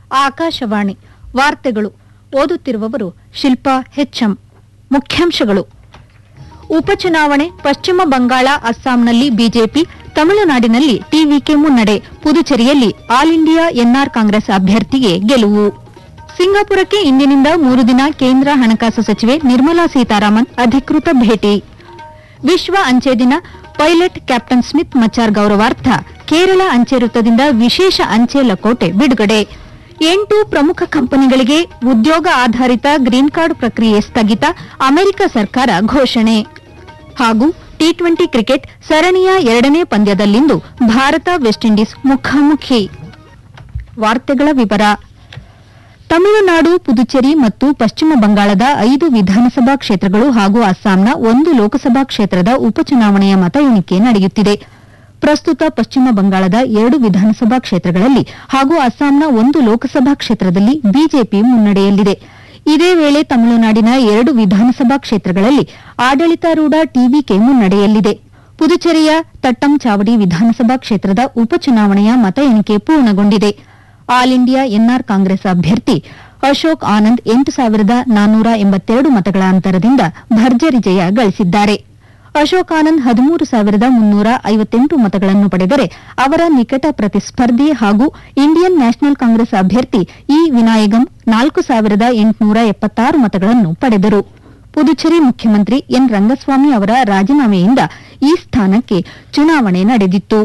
ಆಕಾಶವಾಣಿ ವಾರ್ತೆಗಳು ಓದುತ್ತಿರುವವರು ಶಿಲ್ಪಾ ಹೆಚ್ಎಂ ಮುಖ್ಯಾಂಶಗಳು ಉಪಚುನಾವಣೆ ಪಶ್ಚಿಮ ಬಂಗಾಳ ಅಸ್ಸಾಂನಲ್ಲಿ ಬಿಜೆಪಿ ತಮಿಳುನಾಡಿನಲ್ಲಿ ಟಿವಿಕೆ ಮುನ್ನಡೆ ಪುದುಚೇರಿಯಲ್ಲಿ ಆಲ್ ಇಂಡಿಯಾ ಎನ್ಆರ್ ಕಾಂಗ್ರೆಸ್ ಅಭ್ಯರ್ಥಿಗೆ ಗೆಲುವು ಸಿಂಗಾಪುರಕ್ಕೆ ಇಂದಿನಿಂದ ಮೂರು ದಿನ ಕೇಂದ್ರ ಹಣಕಾಸು ಸಚಿವೆ ನಿರ್ಮಲಾ ಸೀತಾರಾಮನ್ ಅಧಿಕೃತ ಭೇಟಿ ವಿಶ್ವ ಅಂಚೆ ದಿನ ಪೈಲಟ್ ಕ್ಯಾಪ್ಟನ್ ಸ್ಮಿತ್ ಮಚಾರ್ ಗೌರವಾರ್ಥ ಕೇರಳ ಅಂಚೆ ವೃತ್ತದಿಂದ ವಿಶೇಷ ಅಂಚೆ ಲಕೋಟೆ ಬಿಡುಗಡೆ ಎಂಟು ಪ್ರಮುಖ ಕಂಪನಿಗಳಿಗೆ ಉದ್ಯೋಗ ಆಧಾರಿತ ಗ್ರೀನ್ ಕಾರ್ಡ್ ಪ್ರಕ್ರಿಯೆ ಸ್ಥಗಿತ ಅಮೆರಿಕ ಸರ್ಕಾರ ಘೋಷಣೆ ಹಾಗೂ ಟಿ ಟ್ವೆಂಟಿ ಕ್ರಿಕೆಟ್ ಸರಣಿಯ ಎರಡನೇ ಪಂದ್ಯದಲ್ಲಿಂದು ಭಾರತ ವೆಸ್ಟ್ ಇಂಡೀಸ್ ಮುಖಾಮುಖಿ ವಾರ್ತೆಗಳ ವಿವರ ತಮಿಳುನಾಡು ಪುದುಚೇರಿ ಮತ್ತು ಪಶ್ಚಿಮ ಬಂಗಾಳದ ಐದು ವಿಧಾನಸಭಾ ಕ್ಷೇತ್ರಗಳು ಹಾಗೂ ಅಸ್ಸಾಂನ ಒಂದು ಲೋಕಸಭಾ ಕ್ಷೇತ್ರದ ಉಪಚುನಾವಣೆಯ ಮತ ಎಣಿಕೆ ನಡೆಯುತ್ತಿದೆ ಪ್ರಸ್ತುತ ಪಶ್ಚಿಮ ಬಂಗಾಳದ ಎರಡು ವಿಧಾನಸಭಾ ಕ್ಷೇತ್ರಗಳಲ್ಲಿ ಹಾಗೂ ಅಸ್ಸಾಂನ ಒಂದು ಲೋಕಸಭಾ ಕ್ಷೇತ್ರದಲ್ಲಿ ಬಿಜೆಪಿ ಮುನ್ನಡೆಯಲ್ಲಿದೆ ಇದೇ ವೇಳೆ ತಮಿಳುನಾಡಿನ ಎರಡು ವಿಧಾನಸಭಾ ಕ್ಷೇತ್ರಗಳಲ್ಲಿ ಆಡಳಿತಾರೂಢ ಟಿವಿಕೆ ಮುನ್ನಡೆಯಲ್ಲಿದೆ ಪುದುಚೇರಿಯ ತಟ್ಟಂಚಾವಡಿ ವಿಧಾನಸಭಾ ಕ್ಷೇತ್ರದ ಉಪಚುನಾವಣೆಯ ಮತ ಎಣಿಕೆ ಪೂರ್ಣಗೊಂಡಿದೆ ಆಲ್ ಇಂಡಿಯಾ ಎನ್ಆರ್ ಕಾಂಗ್ರೆಸ್ ಅಭ್ಯರ್ಥಿ ಅಶೋಕ್ ಆನಂದ್ ಎಂಟು ಸಾವಿರದ ನಾನ್ನೂರ ಎಂಬತ್ತೆರಡು ಮತಗಳ ಅಂತರದಿಂದ ಭರ್ಜರಿ ಜಯ ಗಳಿಸಿದ್ದಾರೆ ಅಶೋಕ್ ಆನಂದ್ ಹದಿಮೂರು ಸಾವಿರದ ಮುನ್ನೂರ ಐವತ್ತೆಂಟು ಮತಗಳನ್ನು ಪಡೆದರೆ ಅವರ ನಿಕಟ ಪ್ರತಿಸ್ಪರ್ಧಿ ಹಾಗೂ ಇಂಡಿಯನ್ ನ್ಯಾಷನಲ್ ಕಾಂಗ್ರೆಸ್ ಅಭ್ಯರ್ಥಿ ಇ ವಿನಾಯಗಂ ನಾಲ್ಕು ಸಾವಿರದ ಎಂಟುನೂರ ಎಪ್ಪತ್ತಾರು ಮತಗಳನ್ನು ಪಡೆದರು ಪುದುಚೇರಿ ಮುಖ್ಯಮಂತ್ರಿ ಎನ್ ರಂಗಸ್ವಾಮಿ ಅವರ ರಾಜೀನಾಮೆಯಿಂದ ಈ ಸ್ಥಾನಕ್ಕೆ ಚುನಾವಣೆ ನಡೆದಿತ್ತು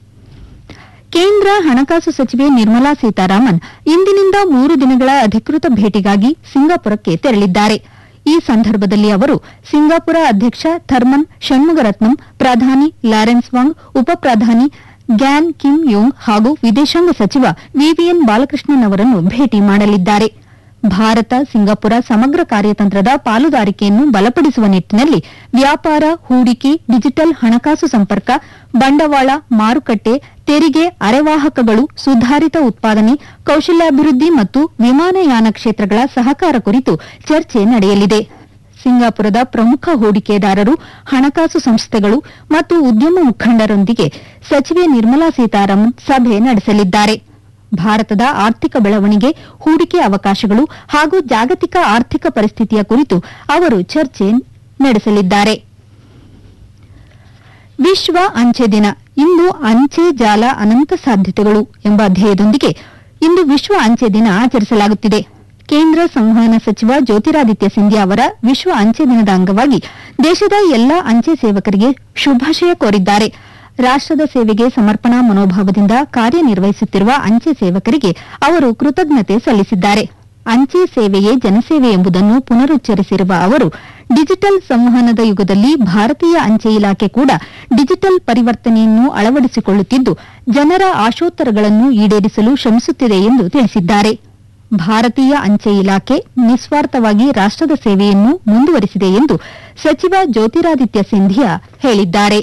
ಕೇಂದ್ರ ಹಣಕಾಸು ಸಚಿವೆ ನಿರ್ಮಲಾ ಸೀತಾರಾಮನ್ ಇಂದಿನಿಂದ ಮೂರು ದಿನಗಳ ಅಧಿಕೃತ ಭೇಟಿಗಾಗಿ ಸಿಂಗಾಪುರಕ್ಕೆ ತೆರಳಿದ್ದಾರೆ ಈ ಸಂದರ್ಭದಲ್ಲಿ ಅವರು ಸಿಂಗಾಪುರ ಅಧ್ಯಕ್ಷ ಥರ್ಮನ್ ಷಣ್ಮುಗರತ್ನಂ ಪ್ರಧಾನಿ ಲಾರೆನ್ಸ್ ವಾಂಗ್ ಉಪ ಪ್ರಧಾನಿ ಗ್ಯಾನ್ ಕಿಮ್ ಯೋಂಗ್ ಹಾಗೂ ವಿದೇಶಾಂಗ ಸಚಿವ ವಿವಿಎನ್ ಬಾಲಕೃಷ್ಣನ್ ಅವರನ್ನು ಭೇಟಿ ಮಾಡಲಿದ್ದಾರೆ ಭಾರತ ಸಿಂಗಾಪುರ ಸಮಗ್ರ ಕಾರ್ಯತಂತ್ರದ ಪಾಲುದಾರಿಕೆಯನ್ನು ಬಲಪಡಿಸುವ ನಿಟ್ಟಿನಲ್ಲಿ ವ್ಯಾಪಾರ ಹೂಡಿಕೆ ಡಿಜಿಟಲ್ ಹಣಕಾಸು ಸಂಪರ್ಕ ಬಂಡವಾಳ ಮಾರುಕಟ್ಟೆ ತೆರಿಗೆ ಅರೆವಾಹಕಗಳು ಸುಧಾರಿತ ಉತ್ಪಾದನೆ ಕೌಶಲ್ಯಾಭಿವೃದ್ಧಿ ಮತ್ತು ವಿಮಾನಯಾನ ಕ್ಷೇತ್ರಗಳ ಸಹಕಾರ ಕುರಿತು ಚರ್ಚೆ ನಡೆಯಲಿದೆ ಸಿಂಗಾಪುರದ ಪ್ರಮುಖ ಹೂಡಿಕೆದಾರರು ಹಣಕಾಸು ಸಂಸ್ಥೆಗಳು ಮತ್ತು ಉದ್ಯಮ ಮುಖಂಡರೊಂದಿಗೆ ಸಚಿವೆ ನಿರ್ಮಲಾ ಸೀತಾರಾಮನ್ ಸಭೆ ನಡೆಸಲಿದ್ದಾರೆ ಭಾರತದ ಆರ್ಥಿಕ ಬೆಳವಣಿಗೆ ಹೂಡಿಕೆ ಅವಕಾಶಗಳು ಹಾಗೂ ಜಾಗತಿಕ ಆರ್ಥಿಕ ಪರಿಸ್ಥಿತಿಯ ಕುರಿತು ಅವರು ಚರ್ಚೆ ನಡೆಸಲಿದ್ದಾರೆ ವಿಶ್ವ ಅಂಚೆ ದಿನ ಇಂದು ಅಂಚೆ ಜಾಲ ಅನಂತ ಸಾಧ್ಯತೆಗಳು ಎಂಬ ಧ್ಯೇಯದೊಂದಿಗೆ ಇಂದು ವಿಶ್ವ ಅಂಚೆ ದಿನ ಆಚರಿಸಲಾಗುತ್ತಿದೆ ಕೇಂದ್ರ ಸಂವಹನ ಸಚಿವ ಜ್ಯೋತಿರಾದಿತ್ಯ ಸಿಂಧ್ಯಾ ಅವರ ವಿಶ್ವ ಅಂಚೆ ದಿನದ ಅಂಗವಾಗಿ ದೇಶದ ಎಲ್ಲಾ ಅಂಚೆ ಸೇವಕರಿಗೆ ಶುಭಾಶಯ ಕೋರಿದ್ದಾರೆ ರಾಷ್ಟದ ಸೇವೆಗೆ ಸಮರ್ಪಣಾ ಮನೋಭಾವದಿಂದ ಕಾರ್ಯನಿರ್ವಹಿಸುತ್ತಿರುವ ಅಂಚೆ ಸೇವಕರಿಗೆ ಅವರು ಕೃತಜ್ಞತೆ ಸಲ್ಲಿಸಿದ್ದಾರೆ ಅಂಚೆ ಸೇವೆಯೇ ಜನಸೇವೆ ಎಂಬುದನ್ನು ಪುನರುಚ್ಚರಿಸಿರುವ ಅವರು ಡಿಜಿಟಲ್ ಸಂವಹನದ ಯುಗದಲ್ಲಿ ಭಾರತೀಯ ಅಂಚೆ ಇಲಾಖೆ ಕೂಡ ಡಿಜಿಟಲ್ ಪರಿವರ್ತನೆಯನ್ನು ಅಳವಡಿಸಿಕೊಳ್ಳುತ್ತಿದ್ದು ಜನರ ಆಶೋತ್ತರಗಳನ್ನು ಈಡೇರಿಸಲು ಶ್ರಮಿಸುತ್ತಿದೆ ಎಂದು ತಿಳಿಸಿದ್ದಾರೆ ಭಾರತೀಯ ಅಂಚೆ ಇಲಾಖೆ ನಿಸ್ವಾರ್ಥವಾಗಿ ರಾಷ್ಟದ ಸೇವೆಯನ್ನು ಮುಂದುವರಿಸಿದೆ ಎಂದು ಸಚಿವ ಜ್ಯೋತಿರಾದಿತ್ಯ ಸಿಂಧಿಯಾ ಹೇಳಿದ್ದಾರೆ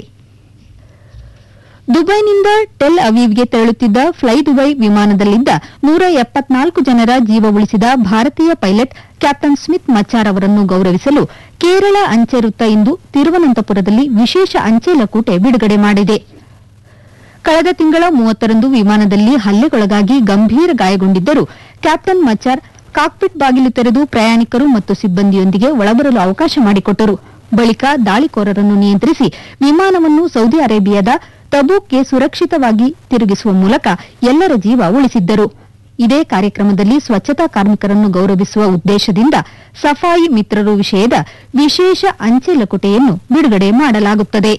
ದುಬೈನಿಂದ ಟೆಲ್ ಅವೀವ್ಗೆ ತೆರಳುತ್ತಿದ್ದ ಫ್ಲೈ ದುಬೈ ವಿಮಾನದಲ್ಲಿದ್ದ ನೂರ ಎಪ್ಪತ್ನಾಲ್ಕು ಜನರ ಜೀವ ಉಳಿಸಿದ ಭಾರತೀಯ ಪೈಲಟ್ ಕ್ಯಾಪ್ಟನ್ ಸ್ಮಿತ್ ಮಚಾರ್ ಅವರನ್ನು ಗೌರವಿಸಲು ಕೇರಳ ಅಂಚೆ ವೃತ್ತ ಇಂದು ತಿರುವನಂತಪುರದಲ್ಲಿ ವಿಶೇಷ ಅಂಚೆ ಲಕೋಟೆ ಬಿಡುಗಡೆ ಮಾಡಿದೆ ಕಳೆದ ತಿಂಗಳ ಮೂವತ್ತರಂದು ವಿಮಾನದಲ್ಲಿ ಹಲ್ಲೆಗೊಳಗಾಗಿ ಗಂಭೀರ ಗಾಯಗೊಂಡಿದ್ದರು ಕ್ಯಾಪ್ಟನ್ ಮಚಾರ್ ಕಾಕ್ಪಿಟ್ ಬಾಗಿಲು ತೆರೆದು ಪ್ರಯಾಣಿಕರು ಮತ್ತು ಸಿಬ್ಬಂದಿಯೊಂದಿಗೆ ಒಳಬರಲು ಅವಕಾಶ ಮಾಡಿಕೊಟ್ಟರು ಬಳಿಕ ದಾಳಿಕೋರರನ್ನು ನಿಯಂತ್ರಿಸಿ ವಿಮಾನವನ್ನು ಸೌದಿ ಅರೇಬಿಯಾದ ತಬೂಕ್ಗೆ ಸುರಕ್ಷಿತವಾಗಿ ತಿರುಗಿಸುವ ಮೂಲಕ ಎಲ್ಲರ ಜೀವ ಉಳಿಸಿದ್ದರು ಇದೇ ಕಾರ್ಯಕ್ರಮದಲ್ಲಿ ಸ್ವಚ್ಛತಾ ಕಾರ್ಮಿಕರನ್ನು ಗೌರವಿಸುವ ಉದ್ದೇಶದಿಂದ ಸಫಾಯಿ ಮಿತ್ರರು ವಿಷಯದ ವಿಶೇಷ ಅಂಚೆ ಲಕೋಟೆಯನ್ನು ಬಿಡುಗಡೆ ಮಾಡಲಾಗುತ್ತದೆ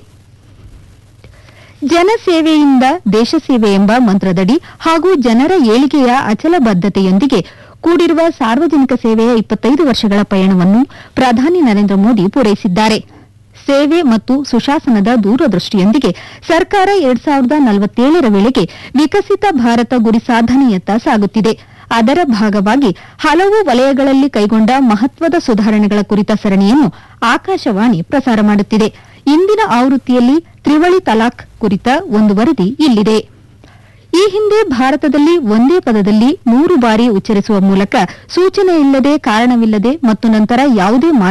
ಜನಸೇವೆಯಿಂದ ದೇಶ ಸೇವೆ ಎಂಬ ಮಂತ್ರದಡಿ ಹಾಗೂ ಜನರ ಏಳಿಗೆಯ ಅಚಲ ಬದ್ದತೆಯೊಂದಿಗೆ ಕೂಡಿರುವ ಸಾರ್ವಜನಿಕ ಸೇವೆಯ ಇಪ್ಪತ್ತೈದು ವರ್ಷಗಳ ಪಯಣವನ್ನು ಪ್ರಧಾನಿ ನರೇಂದ್ರ ಮೋದಿ ಪೂರೈಸಿದ್ದಾರೆ ಸೇವೆ ಮತ್ತು ಸುಶಾಸನದ ದೂರದೃಷ್ಟಿಯೊಂದಿಗೆ ಸರ್ಕಾರ ಎರಡ್ ಸಾವಿರದ ನಲವತ್ತೇಳರ ವೇಳೆಗೆ ವಿಕಸಿತ ಭಾರತ ಗುರಿ ಸಾಧನೆಯತ್ತ ಸಾಗುತ್ತಿದೆ ಅದರ ಭಾಗವಾಗಿ ಹಲವು ವಲಯಗಳಲ್ಲಿ ಕೈಗೊಂಡ ಮಹತ್ವದ ಸುಧಾರಣೆಗಳ ಕುರಿತ ಸರಣಿಯನ್ನು ಆಕಾಶವಾಣಿ ಪ್ರಸಾರ ಮಾಡುತ್ತಿದೆ ಇಂದಿನ ಆವೃತ್ತಿಯಲ್ಲಿ ತ್ರಿವಳಿ ತಲಾಖ್ ಕುರಿತ ಒಂದು ವರದಿ ಇಲ್ಲಿದೆ ಈ ಹಿಂದೆ ಭಾರತದಲ್ಲಿ ಒಂದೇ ಪದದಲ್ಲಿ ಮೂರು ಬಾರಿ ಉಚ್ಚರಿಸುವ ಮೂಲಕ ಸೂಚನೆ ಇಲ್ಲದೆ ಕಾರಣವಿಲ್ಲದೆ ಮತ್ತು ನಂತರ ಯಾವುದೇ